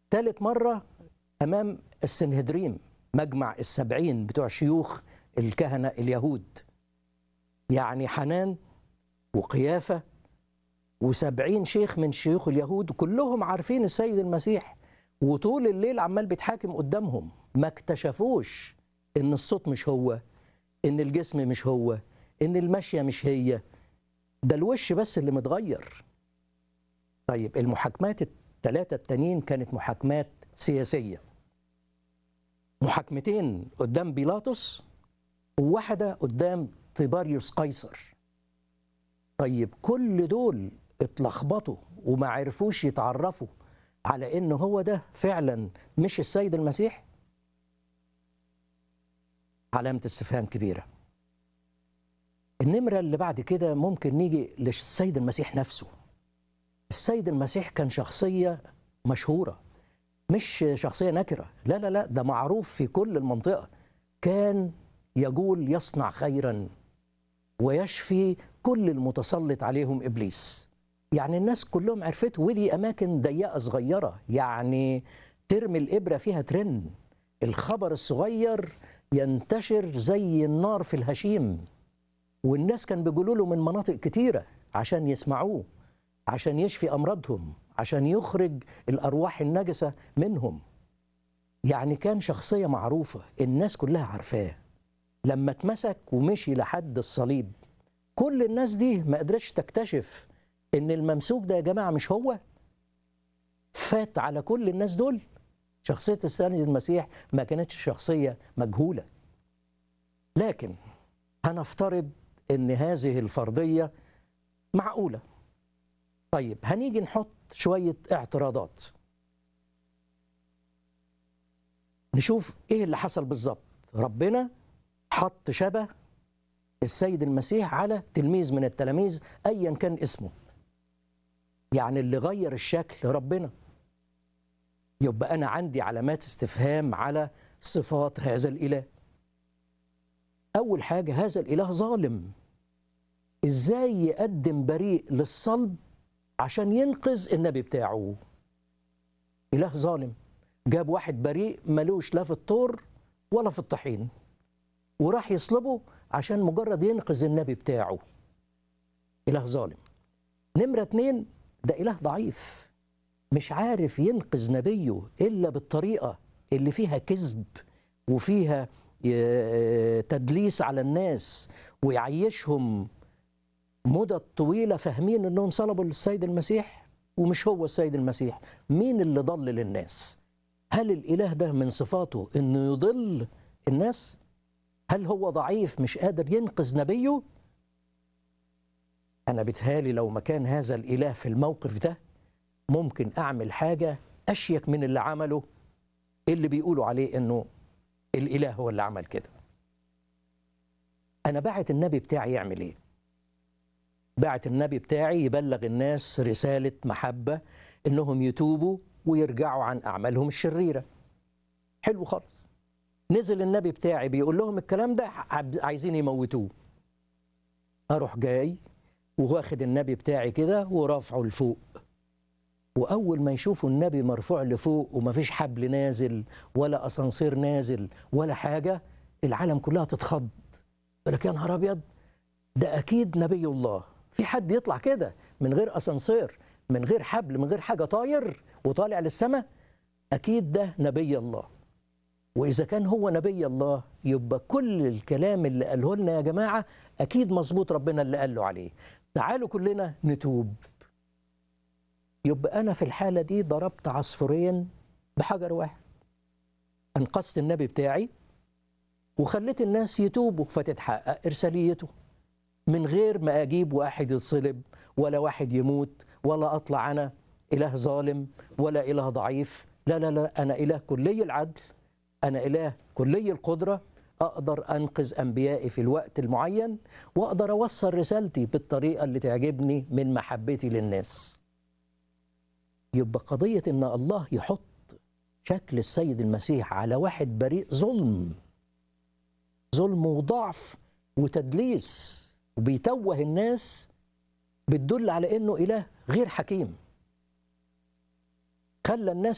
ثالث مرة أمام السنهدريم مجمع السبعين بتوع شيوخ الكهنة اليهود يعني حنان وقيافة وسبعين شيخ من شيوخ اليهود كلهم عارفين السيد المسيح وطول الليل عمال بيتحاكم قدامهم ما اكتشفوش ان الصوت مش هو ان الجسم مش هو ان المشية مش هي ده الوش بس اللي متغير طيب المحاكمات الثلاثة التانيين كانت محاكمات سياسية محاكمتين قدام بيلاطس وواحدة قدام طيباريوس قيصر طيب كل دول اتلخبطوا وما عرفوش يتعرفوا على ان هو ده فعلا مش السيد المسيح علامة استفهام كبيرة النمرة اللي بعد كده ممكن نيجي للسيد المسيح نفسه السيد المسيح كان شخصية مشهورة مش شخصية نكرة لا لا لا ده معروف في كل المنطقة كان يقول يصنع خيرا ويشفي كل المتسلط عليهم إبليس يعني الناس كلهم عرفته ودي أماكن ضيقة صغيرة يعني ترمي الإبرة فيها ترن الخبر الصغير ينتشر زي النار في الهشيم والناس كان بيقولوا له من مناطق كتيرة عشان يسمعوه عشان يشفي أمراضهم عشان يخرج الأرواح النجسة منهم يعني كان شخصية معروفة الناس كلها عارفاه لما اتمسك ومشي لحد الصليب كل الناس دي ما قدرتش تكتشف ان الممسوك ده يا جماعة مش هو فات على كل الناس دول شخصية السيد المسيح ما كانتش شخصية مجهولة لكن هنفترض ان هذه الفرضية معقولة طيب هنيجي نحط شوية اعتراضات نشوف ايه اللي حصل بالظبط ربنا حط شبه السيد المسيح على تلميذ من التلاميذ ايا كان اسمه يعني اللي غير الشكل ربنا يبقى انا عندي علامات استفهام على صفات هذا الاله اول حاجه هذا الاله ظالم ازاي يقدم بريء للصلب عشان ينقذ النبي بتاعه اله ظالم جاب واحد بريء ملوش لا في الطور ولا في الطحين وراح يصلبه عشان مجرد ينقذ النبي بتاعه إله ظالم نمرة اتنين ده إله ضعيف مش عارف ينقذ نبيه إلا بالطريقة اللي فيها كذب وفيها تدليس على الناس ويعيشهم مدة طويلة فاهمين انهم صلبوا السيد المسيح ومش هو السيد المسيح مين اللي ضلل الناس هل الاله ده من صفاته انه يضل الناس هل هو ضعيف مش قادر ينقذ نبيه انا بتهالي لو مكان هذا الاله في الموقف ده ممكن اعمل حاجه اشيك من اللي عمله اللي بيقولوا عليه انه الاله هو اللي عمل كده انا بعت النبي بتاعي يعمل ايه بعت النبي بتاعي يبلغ الناس رساله محبه انهم يتوبوا ويرجعوا عن اعمالهم الشريره حلو خالص نزل النبي بتاعي بيقول لهم الكلام ده عايزين يموتوه اروح جاي واخد النبي بتاعي كده ورافعه لفوق واول ما يشوفوا النبي مرفوع لفوق ومفيش حبل نازل ولا اسانسير نازل ولا حاجه العالم كلها تتخض يقول لك يا نهار ابيض ده اكيد نبي الله في حد يطلع كده من غير اسانسير من غير حبل من غير حاجه طاير وطالع للسماء اكيد ده نبي الله واذا كان هو نبي الله يبقى كل الكلام اللي قاله لنا يا جماعه اكيد مظبوط ربنا اللي قال له عليه تعالوا كلنا نتوب يبقى انا في الحاله دي ضربت عصفورين بحجر واحد انقذت النبي بتاعي وخليت الناس يتوبوا فتتحقق ارساليته من غير ما اجيب واحد يتصلب ولا واحد يموت ولا اطلع انا اله ظالم ولا اله ضعيف لا لا لا انا اله كلي العدل أنا إله كلي القدرة أقدر أنقذ أنبيائي في الوقت المعين وأقدر أوصل رسالتي بالطريقة اللي تعجبني من محبتي للناس يبقى قضية إن الله يحط شكل السيد المسيح على واحد بريء ظلم ظلم وضعف وتدليس وبيتوه الناس بتدل على إنه إله غير حكيم خلى الناس